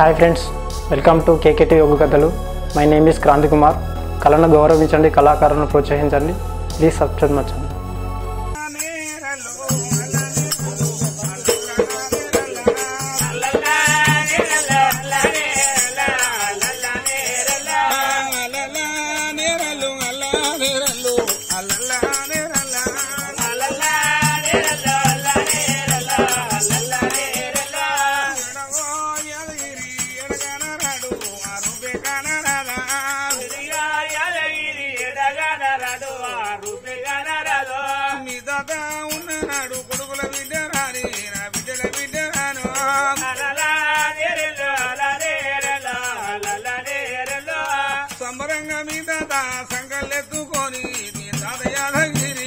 hi friends welcome to KKT యోగ కథలు my name is Kranthi Kumar కళను గౌరవించండి కళాకారులను ప్రోత్సహించండి ప్లీజ్ సబ్స్క్రైబ్ మచ్చండి మీ తాత ఉన్నాడు కొడుకుల బిడ్డ రాని నా బిడ్డల బిడ్డ రాను సంబరంగా మీ తాత సంకల్లెత్తుకొని మీ తాత యాదగిరి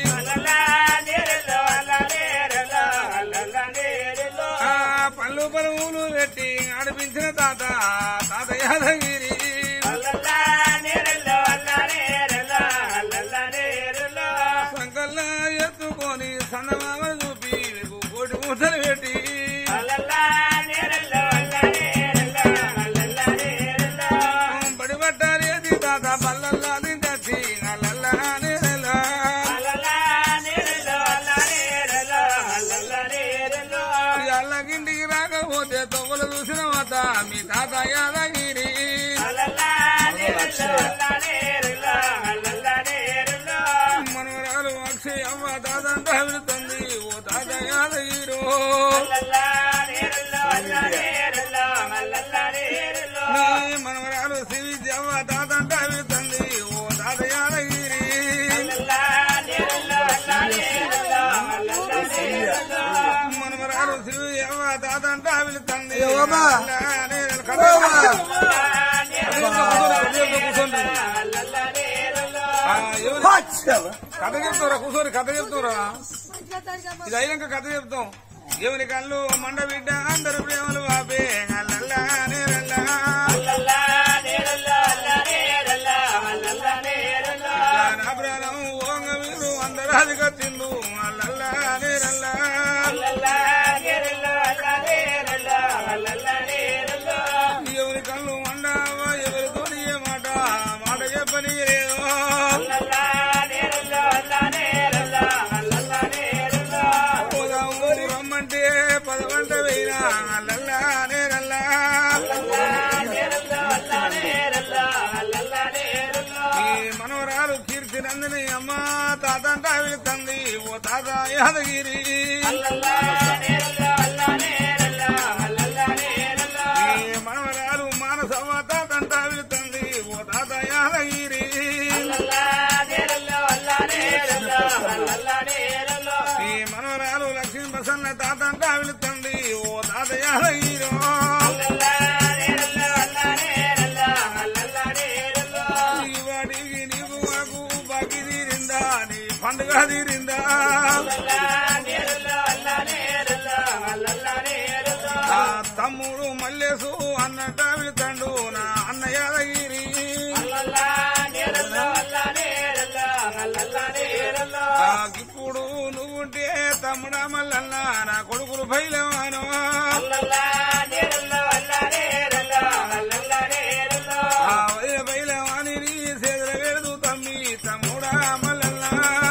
ఆ పళ్ళు పరువులు పెట్టి ఆడిపించిన తాత తాత యాదగిరి సంకల్లా ఎత్తుకొని సన్నమామ చూపి మీకు కోటి ముద్దలు పెట్టి బడి పట్టాలి తాత పల్లల్లా తింటచ్చి నల్లల్లా నేరల్లా అల్లకింటికి రాకపోతే తొవ్వలు చూసిన వాత మీ తాత యాదగిరి మనవరాలు అక్షయ్ అమ్మ తాతంతా వెళుతుంది ఓ తాత యాదగిరి నీ మనవరాలు శివి అమ్మ తాతంతా వెళుతుంది ఓ తాత యాదగిరి మనవరాలు శివి అమ్మ తాతంతా వెళుతుంది కథ చెప్తారా కూర్చొని కథ చెప్తారా ఇది అయినాక కథ చెప్తాం ఎవరి కళ్ళు మండ బిడ్డ అందరు ప్రేమలు బాబే అల్లల్లా నేరల్లా నా ప్రాణం ఓంగ మీరు అందరు అధిక తిండు అల్లల్లా నేరల్లా ఎవరి కళ్ళు మండావా ఎవరితో ఏ మాట మాట చెప్పని లేదు పోదాము రమ్మంటే పదవంట వేయినా అల్లల్లా నేరల్లా ఈ మనవరాలు కీర్తి నందిని అమ్మ తాతంట వెళ్తుంది ఓ తాత యాదగిరి ఈ మనవరాలు మానసమ్మ తాతంట వెళ్తుంది ఓ తాత యాదగిరి ఈ మనవరాలు లక్ష్మీ ప్రసన్న తాతంట వెళ్తుంది ఓ తాత యాదగిరి ఈ వాడికి నీకు మాకు బాకి తీరిందా నీ పండుగ తీరిందా నా తమ్ముడు మల్లేసు అన్నట్ట వెళ్తాడు నా అన్న యాదగిరి ఇప్పుడు నువ్వుంటే తమ్ముడా మల్లన్న నా కొడుకులు బయలువాను ఆ వదిన బయలువాని నీ సేదల వేడు తమ్మి తమ్ముడా మల్లన్న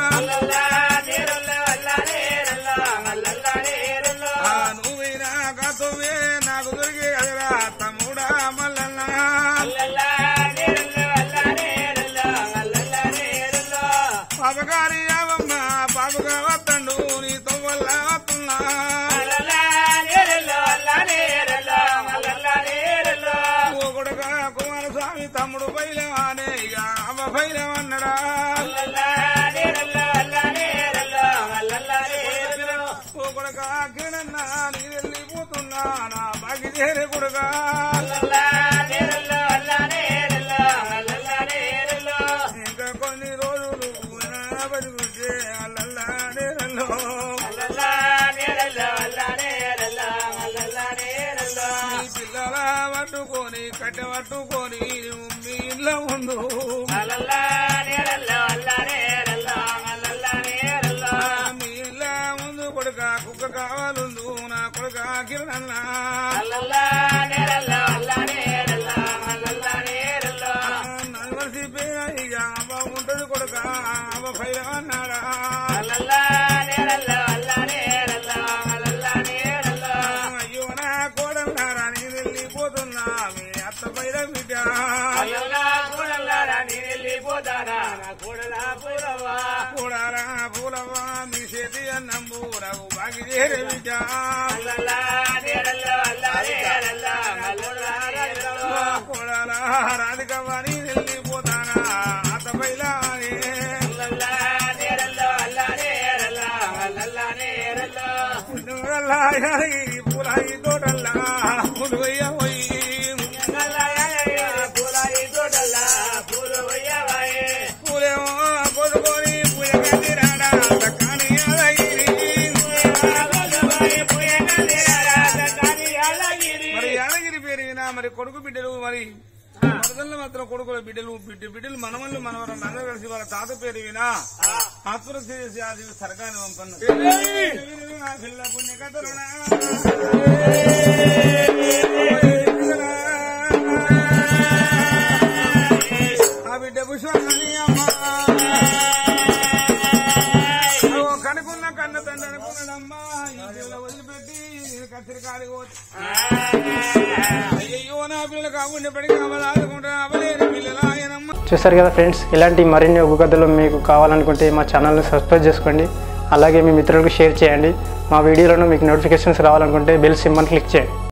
ఆ నువ్వైనా కాతోవే నాకు దొరికే కదరా తమ్ముడా మల్లన్న పాపగారి యావమ్మ పాపగా వత్తండు నీ తొవ్వల్ల వస్తున్నా ఓ కొడుక కుమారస్వామి తమ్ముడు బయలువానే ఇక అమ్మ బయలువన్నడా ఓ కొడుక కిరణన్న నీ వెళ్ళిపోతున్నా నా బాకి చేరే కొడుక ఇంకా కొన్ని రోజులు నా బతికుంటే అల్లల్లా నేరల్లో నీ పిల్లల పట్టుకొని కట్టె పట్టుకొని నువ్వు మీ ఇంట్లో ఉండు మీ ఇంట్లో ముందు కొడుక కుక్క కావాలుండు నా కొడుక కిరణన్న అల్లల్లా నేరల్లా లేరే బిడ్డ కోడాలా రాధికవ్వని వెళ్ళిపోతానా అతపైలా పూలాయి తోటల్లా పులువయ్య పోయి పూలేమో కొడుకొని పూజ కట్టిరాడా కానీ మరి యాదగిరి పేరు వినా మరి కొడుకు బిడ్డలు మరి మరదల్లో మాత్రం కొడుకుల బిడ్డలు బిడ్డ బిడ్డలు మనవళ్ళు మనవరం అందరూ కలిసి వాళ్ళ తాత పేరు వినా ఆత్మహత్య చేసి అది సరకాన్ని పంపన్న నా పిల్ల పుణ్య కథలునా ఆ బిడ్డ పుష్పని అమ్మ ఓ కనుకున్న కన్న తండ్రి అనుకున్నాడమ్మా ఈ పిల్ల వదిలిపెట్టి కత్తిరి కాడికి పోతే అయ్యో నా పిల్లలు కాకుండా అవలాదుకుంటా అవలేని పిల్లలు ఆయనమ్మ చూసారు కదా ఫ్రెండ్స్ ఇలాంటి మరిన్ని ఒగ్గు కథలు మీకు కావాలనుకుంటే మా ఛానల్ని సబ్స్క్రైబ్ చేసుకోండి అలాగే మీ మిత్రులకు షేర్ చేయండి మా వీడియోలను మీకు నోటిఫికేషన్స్ రావాలనుకుంటే బెల్ సింబల్ క్లిక్ చేయండి